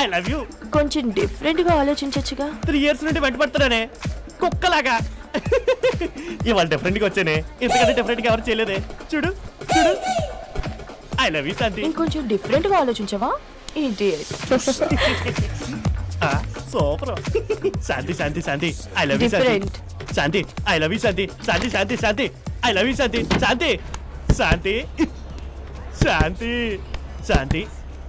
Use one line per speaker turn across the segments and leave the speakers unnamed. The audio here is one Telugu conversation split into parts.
ఐ లవ్ యూ
కొంచెం డిఫరెంట్ గా ఆలోచించచ్చుగా
త్రీ ఇయర్స్ నుండి వెంటబడుతున్నానే కుక్కలాగా ఇవాళ డిఫరెంట్ గా వచ్చానే ఇంతకంటే డిఫరెంట్ గా ఎవరు చేయలేదే చూడు చూడు ఐ లవ్ యూ శాంతి
ఇంకొంచెం డిఫరెంట్ గా ఆలోచించవా idiot
super Shanti Shanti Shanti I love you Shanti
Different.
Shanti I love you Shanti Shanti Shanti Shanti I love you Shanti Shanti Shanti Shanti Shanti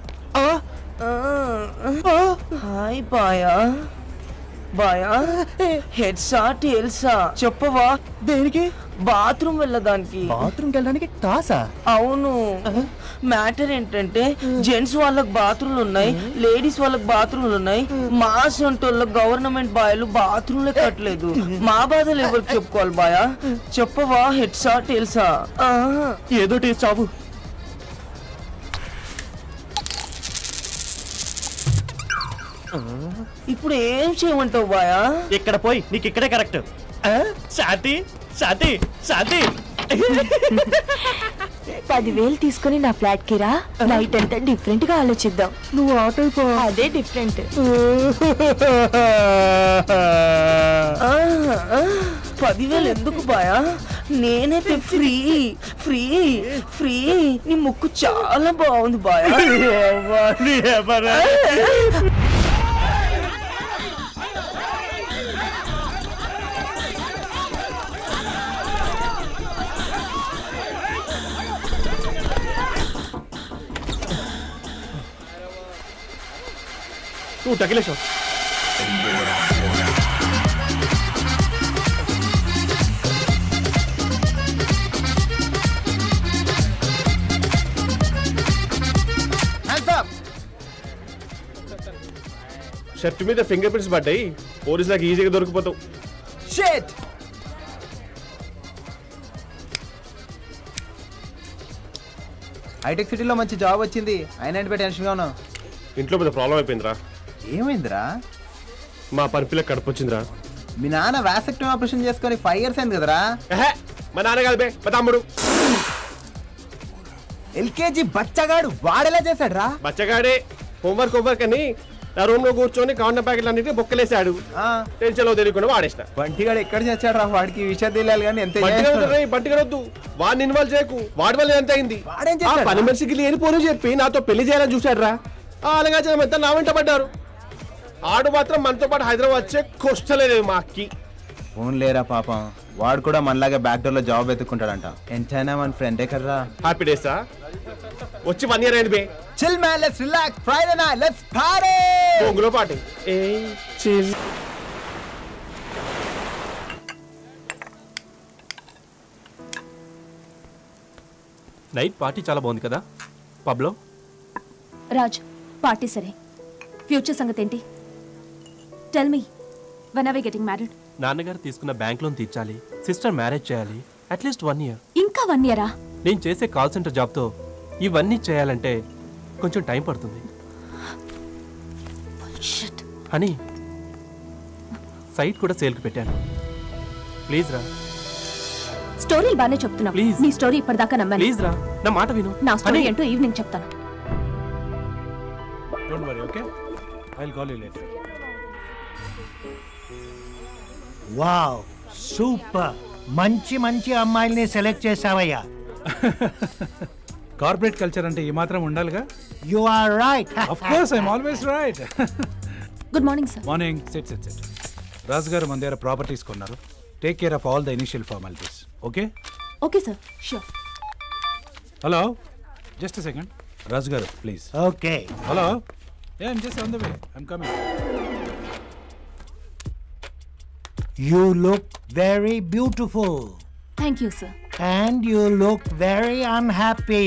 hi బాయా బాయా హెడ్సా టేల్సా చెప్పవా
దేనికి
బాత్రూమ్ వెళ్ళడానికి
బాత్రూమ్కి వెళ్ళడానికి టాసా
అవును మ్యాటర్ ఏంటంటే జెంట్స్ వాళ్ళకి బాత్రూమ్లు ఉన్నాయి లేడీస్ వాళ్ళకి బాత్రూమ్లు ఉన్నాయి మా సొంటోళ్ళకి గవర్నమెంట్ బాయలు బాత్రూమ్లే కట్టలేదు మా బాధలు ఎవరికి చెప్పుకోవాలి బాయా చెప్పవా హెడ్సా టేల్సా
ఏదో టేస్ట్ చావు
ఇప్పుడు ఏం చేయమంటావు బాయా
ఇక్కడ పోయి నీకు ఇక్కడే కరెక్ట్ శాంతి శాంతి శాంతి
పదివేలు తీసుకుని నా ఫ్లాట్ కి రా నైట్ అంతా డిఫరెంట్ గా ఆలోచిద్దాం
నువ్వు ఆ టైప్
అదే డిఫరెంట్ పదివేలు ఎందుకు బాయా నేనైతే ఫ్రీ ఫ్రీ ఫ్రీ నీ ముక్కు చాలా బాగుంది బాయా
నువ్వు తగిలేసావు
షర్ట్ మీద ఫింగర్ ప్రింట్స్ పడ్డాయి పోలీసులకు ఈజీగా దొరికిపోతావు
షేట్ హైటెక్ సిటీలో మంచి జాబ్ వచ్చింది అయినా ఏంటి టెన్షన్గా ఉన్నావు
ఇంట్లో పెద్ద ప్రాబ్లం అయిపోయిందిరా
ఏమైందిరా
మా పని పిల్ల కడుపు వచ్చిందిరా
మీ నాన్న వ్యాసెక్టమ్ ఆపరేషన్ చేసుకొని ఫైవ్ ఇయర్స్ అయింది కదరా
ఎహె, మా నాన్న కాదు బే మా తమ్ముడు
ఎల్కేజీ బచ్చగాడు వాడెలా చేశాడు రా
బచ్చగాడే హోంవర్క్ హోంవర్క్ అని నా రూమ్ లో కూర్చొని కాండ ప్యాకెట్లు అన్నిటి బొక్కలేసాడు టెన్షన్ లో తెలియకుండా వాడేసిన
బంటిగాడు ఎక్కడ చేశాడు రా వాడికి ఈ విషయం తెలియాలి కానీ ఎంత
బట్టిగడొద్దు బట్టిగడొద్దు వాడిని ఇన్వాల్వ్ చేయకు వాడి వల్ల ఎంత అయింది
వాడేం
ఆ
చేశాడు
పని మనిషికి లేని పోను చెప్పి నాతో పెళ్లి చేయాలని చూశాడు రా అలాగా ఎంత నా వెంట పడ్డారు ఆడు మాత్రం మనతో పాటు హైదరాబాద్ వచ్చే కొష్టలేదు మా అక్కి
ఫోన్ లేరా పాపం వాడు కూడా మనలాగా బ్యాక్ డోర్ లో జాబ్ వెతుక్కుంటాడంట ఎంతైనా మన ఫ్రెండే కదరా
హ్యాపీ డేసా వచ్చి వన్ ఇయర్ అయింది బే
chill man let's relax Friday night let's party
పొంగులో పాటి ఏ చిల్
నైట్ పార్టీ చాలా బాగుంది కదా పబ్లో
రాజ్ పార్టీ సరే ఫ్యూచర్ సంగతి ఏంటి tell me when are we getting married
నాన్నగారు తీసుకున్న బ్యాంక్ లోన్ తీర్చాలి సిస్టర్ మ్యారేజ్ చేయాలి అట్లీస్ట్ వన్ ఇయర్
ఇంకా వన్ ఇయరా
నేను చేసే కాల్ సెంటర్ జాబ్తో ఇవన్నీ చేయాలంటే కొంచెం టైం పడుతుంది అని సైట్ కూడా సేల్కి పెట్టాను ప్లీజ్ రా
స్టోరీలు బాగానే చెప్తున్నావు
Please.
నీ స్టోరీ ఇప్పటిదాకా నమ్మాను
ప్లీజ్ రా నా మాట విను
నా స్టోరీ
హనీ,
ఏంటో ఈవినింగ్ చెప్తాను
Don't worry, okay? I'll call you later.
Wow super మంచి మంచి అమ్మాయిల్ని సెలెక్ట్ చేసావయ్యా
కార్పొరేట్ కల్చర్ అంటే ఈ మాత్రం ఉండాలిగా
you are right
of course I'm always right
good morning sir
morning set set set Raju garu మన దగ్గర ప్రాపర్టీస్ కొన్నారు take care of all the initial formalities okay
okay sir sure
hello just second Raju garu please
okay
hello I'm just on the way I'm coming
you look very beautiful
thank you sir
and you look very unhappy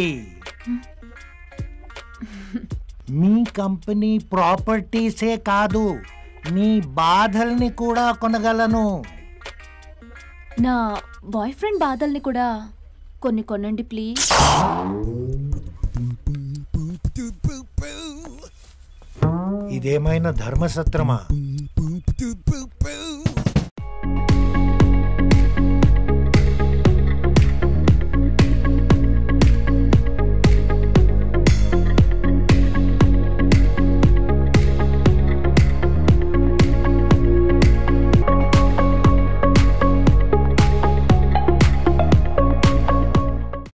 మీ కంపెనీ ప్రాపర్టీసే కాదు మీ బాధల్ని కూడా కొనగలను
నా బాయ్ ఫ్రెండ్ బాధల్ని కూడా కొన్ని కొనండి ప్లీజ్
ఇదేమైనా ధర్మసత్రమా